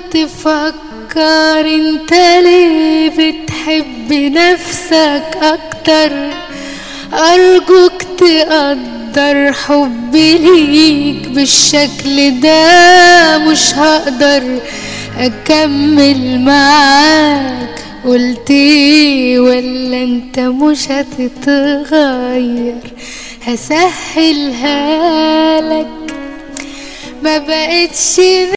تفكر انت ليه بتحب نفسك اكتر ارجوك تقدر حبي ليك بالشكل ده مش هقدر اكمل معاك قلت ايه ولا انت مش هتتغير هسهلها لك ما بقتش